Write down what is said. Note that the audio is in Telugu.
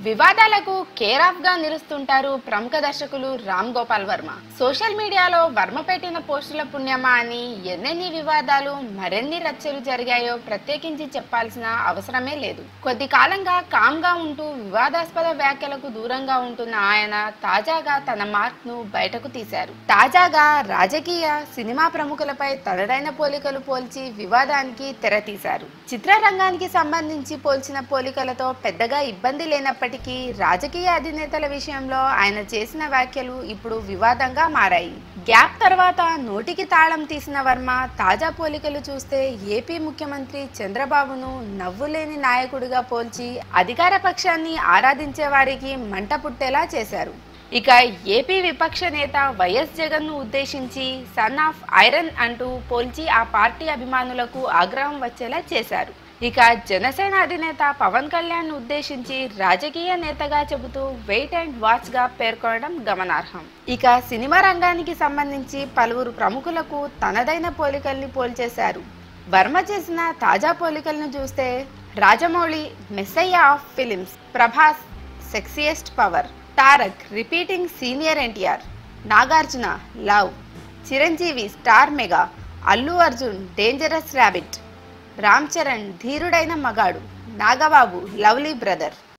వివాదాలకు కేర్ ఆఫ్ గా నిలుస్తుంటారు ప్రముఖ దర్శకులు రామ్ గోపాల్ వర్మ సోషల్ మీడియాలో వర్మ పెట్టిన పోస్టుల పుణ్యమా అని ఎన్నెన్ని వివాదాలు మరెన్ని రచ్చలు జరిగాయో ప్రత్యేకించి చెప్పాల్సిన అవసరమే లేదు కొద్ది కాలంగా కామ్ గా ఉంటూ వివాదాస్పద వ్యాఖ్యలకు దూరంగా ఉంటున్న ఆయన తాజాగా తన మార్క్ ను బయటకు తీశారు తాజాగా రాజకీయ సినిమా ప్రముఖులపై తనదైన పోలికలు పోల్చి వివాదానికి తెరతీశారు చిత్రరంగానికి సంబంధించి పోల్చిన పోలికలతో పెద్దగా ఇబ్బంది లేనప్పటికీ రాజకీయ అధినేతల విషయంలో ఆయన చేసిన వ్యాఖ్యలు ఇప్పుడు వివాదంగా మారాయి గ్యాప్ తర్వాత నోటికి తాళం తీసిన వర్మ తాజా పోలికలు చూస్తే ఏపీ ముఖ్యమంత్రి చంద్రబాబును నవ్వులేని నాయకుడిగా పోల్చి అధికార పక్షాన్ని ఆరాధించే వారికి మంట పుట్టేలా చేశారు ఇక ఏపీ విపక్ష నేత వైఎస్ జగన్ ను ఉద్దేశించి సన్ ఆఫ్ ఐరన్ అంటూ పోల్చి ఆ పార్టీ అభిమానులకు ఆగ్రహం వచ్చేలా చేశారు ఇక జనసేన అధినేత పవన్ కళ్యాణ్ ను ఉద్దేశించి రాజకీయ నేతగా చెబుతూ వెయిట్ అండ్ వాచ్ గా పేర్కొనడం గమనార్హం ఇక సినిమా రంగానికి సంబంధించి పలువురు ప్రముఖులకు తనదైన పోలికల్ని పోల్చేశారు వర్మ చేసిన తాజా పోలికలను చూస్తే Rajamouli messiah of films Prabhas sexiest power Tarak repeating senior NTR Nagarjuna love Chiranjeevi star mega Allu Arjun dangerous rabbit Ram Charan ధీరుడైన మగాడు నాగబాబు లవ్లీ బ్రదర్